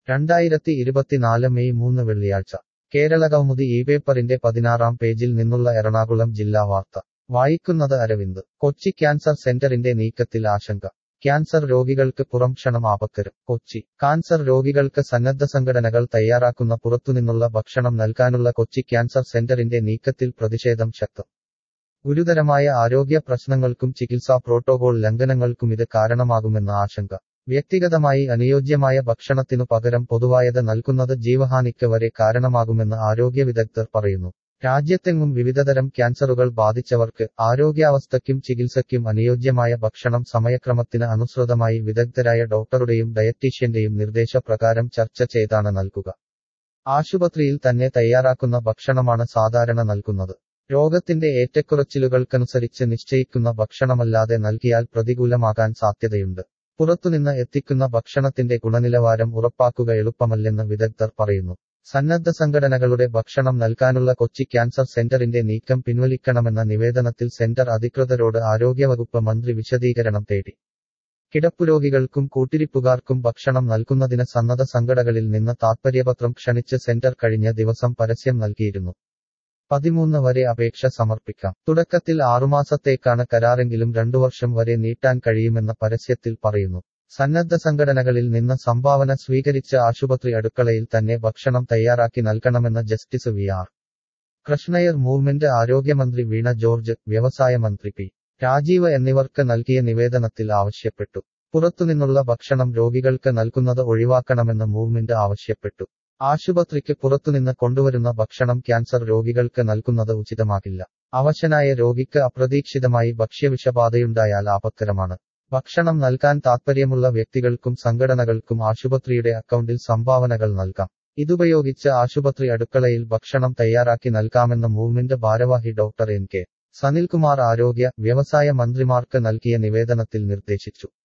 രണ്ടായിരത്തി ഇരുപത്തിനാല് മെയ് മൂന്ന് വെള്ളിയാഴ്ച കേരള കൗമുദി ഈ പേപ്പറിന്റെ പതിനാറാം പേജിൽ നിന്നുള്ള എറണാകുളം ജില്ലാ വാർത്ത വായിക്കുന്നത് അരവിന്ദ് കൊച്ചി ക്യാൻസർ സെന്ററിന്റെ നീക്കത്തിൽ ആശങ്ക ക്യാൻസർ രോഗികൾക്ക് പുറംക്ഷണം ആപക്കരം കൊച്ചി കാൻസർ രോഗികൾക്ക് സന്നദ്ധ സംഘടനകൾ തയ്യാറാക്കുന്ന പുറത്തുനിന്നുള്ള ഭക്ഷണം നൽകാനുള്ള കൊച്ചി ക്യാൻസർ സെന്ററിന്റെ നീക്കത്തിൽ പ്രതിഷേധം ശക്തം ഗുരുതരമായ ആരോഗ്യ പ്രശ്നങ്ങൾക്കും ചികിത്സാ പ്രോട്ടോകോൾ ലംഘനങ്ങൾക്കും ഇത് കാരണമാകുമെന്ന ആശങ്ക വ്യക്തിഗതമായി അനുയോജ്യമായ ഭക്ഷണത്തിനു പകരം പൊതുവായത് നൽകുന്നത് ജീവഹാനിക്ക് വരെ കാരണമാകുമെന്ന് ആരോഗ്യ വിദഗ്ധർ പറയുന്നു രാജ്യത്തെങ്ങും വിവിധതരം ക്യാൻസറുകൾ ബാധിച്ചവർക്ക് ആരോഗ്യാവസ്ഥയ്ക്കും ചികിത്സയ്ക്കും അനുയോജ്യമായ ഭക്ഷണം സമയക്രമത്തിന് അനുസൃതമായി വിദഗ്ധരായ ഡോക്ടറുടെയും ഡയറ്റീഷ്യന്റെയും നിർദ്ദേശപ്രകാരം ചർച്ച ചെയ്താണ് നൽകുക ആശുപത്രിയിൽ തന്നെ തയ്യാറാക്കുന്ന ഭക്ഷണമാണ് സാധാരണ നൽകുന്നത് രോഗത്തിന്റെ ഏറ്റക്കുറച്ചിലുകൾക്കനുസരിച്ച് നിശ്ചയിക്കുന്ന ഭക്ഷണമല്ലാതെ നൽകിയാൽ പ്രതികൂലമാകാൻ സാധ്യതയുണ്ട് പുറത്തുനിന്ന് എത്തിക്കുന്ന ഭക്ഷണത്തിന്റെ ഗുണനിലവാരം ഉറപ്പാക്കുക എളുപ്പമല്ലെന്ന് വിദഗ്ധർ പറയുന്നു സന്നദ്ധ സംഘടനകളുടെ ഭക്ഷണം നൽകാനുള്ള കൊച്ചി ക്യാൻസർ സെന്ററിന്റെ നീക്കം പിൻവലിക്കണമെന്ന നിവേദനത്തിൽ സെന്റർ അധികൃതരോട് ആരോഗ്യവകുപ്പ് മന്ത്രി വിശദീകരണം തേടി കിടപ്പുരോഗികൾക്കും കൂട്ടിരിപ്പുകാർക്കും ഭക്ഷണം നൽകുന്നതിന് സന്നദ്ധ സംഘടനകളിൽ നിന്ന് താത്പര്യപത്രം ക്ഷണിച്ച് സെന്റർ കഴിഞ്ഞ ദിവസം പരസ്യം നൽകിയിരുന്നു പതിമൂന്ന് വരെ അപേക്ഷ സമർപ്പിക്കാം തുടക്കത്തിൽ ആറുമാസത്തേക്കാണ് കരാറെങ്കിലും രണ്ടു വർഷം വരെ നീട്ടാൻ കഴിയുമെന്ന പരസ്യത്തിൽ പറയുന്നു സന്നദ്ധ സംഘടനകളിൽ നിന്ന് സംഭാവന സ്വീകരിച്ച ആശുപത്രി അടുക്കളയിൽ തന്നെ ഭക്ഷണം തയ്യാറാക്കി നൽകണമെന്ന justice V R Krishna Iyer movement ആരോഗ്യമന്ത്രി വീണ ജോർജ് വ്യവസായ മന്ത്രി പി രാജീവ് എന്നിവർക്ക് നൽകിയ നിവേദനത്തിൽ ആവശ്യപ്പെട്ടു പുറത്തുനിന്നുള്ള ഭക്ഷണം രോഗികൾക്ക് നൽകുന്നത് ഒഴിവാക്കണമെന്ന് മൂവ്മെന്റ് ആവശ്യപ്പെട്ടു ആശുപത്രിക്ക് പുറത്തുനിന്ന് കൊണ്ടുവരുന്ന ഭക്ഷണം ക്യാൻസർ രോഗികൾക്ക് നൽകുന്നത് ഉചിതമാകില്ല അവശനായ രോഗിക്ക് അപ്രതീക്ഷിതമായി ഭക്ഷ്യവിഷബാധയുണ്ടായാൽ ആപത്കരമാണ് ഭക്ഷണം നൽകാൻ താൽപ്പര്യമുള്ള വ്യക്തികൾക്കും സംഘടനകൾക്കും ആശുപത്രിയുടെ അക്കൗണ്ടിൽ സംഭാവനകൾ നൽകാം ഇതുപയോഗിച്ച് ആശുപത്രി അടുക്കളയിൽ ഭക്ഷണം തയ്യാറാക്കി നൽകാമെന്ന് മൂവ്മെന്റ് ഭാരവാഹി ഡോക്ടർ എൻ കെ സനിൽകുമാർ ആരോഗ്യ വ്യവസായ മന്ത്രിമാർക്ക് നൽകിയ നിവേദനത്തിൽ നിർദ്ദേശിച്ചു